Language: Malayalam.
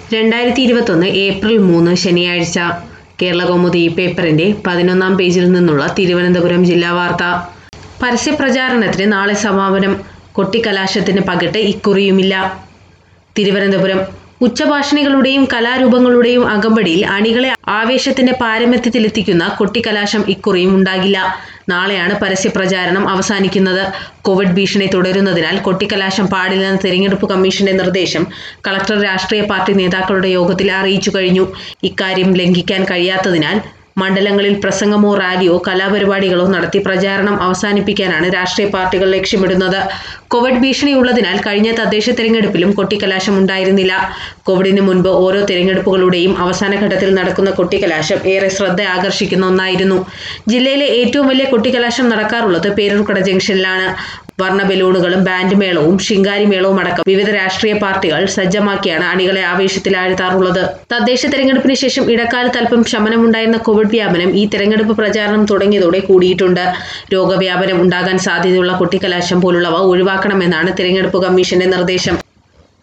രണ്ടായിരത്തി ഇരുപത്തൊന്ന് ഏപ്രിൽ മൂന്ന് ശനിയാഴ്ച കേരളകൗമുദി പേപ്പറിന്റെ പതിനൊന്നാം പേജിൽ നിന്നുള്ള തിരുവനന്തപുരം ജില്ലാ വാർത്ത പരസ്യപ്രചാരണത്തിന് നാളെ സമാപനം കൊട്ടിക്കലാശത്തിന് പകിട്ട് ഇക്കുറിയുമില്ല തിരുവനന്തപുരം ഉച്ചഭാഷണികളുടെയും കലാരൂപങ്ങളുടെയും അകമ്പടിയിൽ അണികളെ ആവേശത്തിന്റെ പാരമ്യത്തിലെത്തിക്കുന്ന കൊട്ടിക്കലാശം ഇക്കുറിയും ഉണ്ടാകില്ല നാളെയാണ് പരസ്യപ്രചാരണം അവസാനിക്കുന്നത് കോവിഡ് ഭീഷണി തുടരുന്നതിനാൽ കൊട്ടിക്കലാശം പാടില്ലെന്ന തെരഞ്ഞെടുപ്പ് കമ്മീഷന്റെ നിർദ്ദേശം കളക്ടർ രാഷ്ട്രീയ പാർട്ടി നേതാക്കളുടെ യോഗത്തിൽ അറിയിച്ചു കഴിഞ്ഞു ഇക്കാര്യം ലംഘിക്കാൻ കഴിയാത്തതിനാൽ മണ്ഡലങ്ങളിൽ പ്രസംഗമോ റാലിയോ കലാപരിപാടികളോ നടത്തി പ്രചാരണം അവസാനിപ്പിക്കാനാണ് രാഷ്ട്രീയ പാർട്ടികൾ ലക്ഷ്യമിടുന്നത് കോവിഡ് ഭീഷണി ഉള്ളതിനാൽ കഴിഞ്ഞ തദ്ദേശ തെരഞ്ഞെടുപ്പിലും കൊട്ടിക്കലാശം ഉണ്ടായിരുന്നില്ല കോവിഡിന് മുൻപ് ഓരോ തെരഞ്ഞെടുപ്പുകളുടെയും അവസാന ഘട്ടത്തിൽ നടക്കുന്ന കൊട്ടിക്കലാശം ഏറെ ശ്രദ്ധ ആകർഷിക്കുന്ന ഒന്നായിരുന്നു ജില്ലയിലെ ഏറ്റവും വലിയ കൊട്ടിക്കലാശം നടക്കാറുള്ളത് പേരൂർക്കട ജംഗ്ഷനിലാണ് വർണ്ണ ബലൂണുകളും ബാൻഡ് മേളവും ശിങ്കാരി മേളവും അടക്കം വിവിധ രാഷ്ട്രീയ പാർട്ടികൾ സജ്ജമാക്കിയാണ് അണികളെ ആവേശത്തിലാഴ്ത്താറുള്ളത് തദ്ദേശ തെരഞ്ഞെടുപ്പിന് ശേഷം ഇടക്കാലത്ത് അല്പം ശമനമുണ്ടായിരുന്ന കോവിഡ് വ്യാപനം ഈ തെരഞ്ഞെടുപ്പ് പ്രചാരണം തുടങ്ങിയതോടെ കൂടിയിട്ടുണ്ട് രോഗവ്യാപനം ഉണ്ടാകാൻ സാധ്യതയുള്ള കൊട്ടിക്കലാശം പോലുള്ളവ ഒഴിവാക്കണമെന്നാണ് തെരഞ്ഞെടുപ്പ് കമ്മീഷന്റെ നിർദ്ദേശം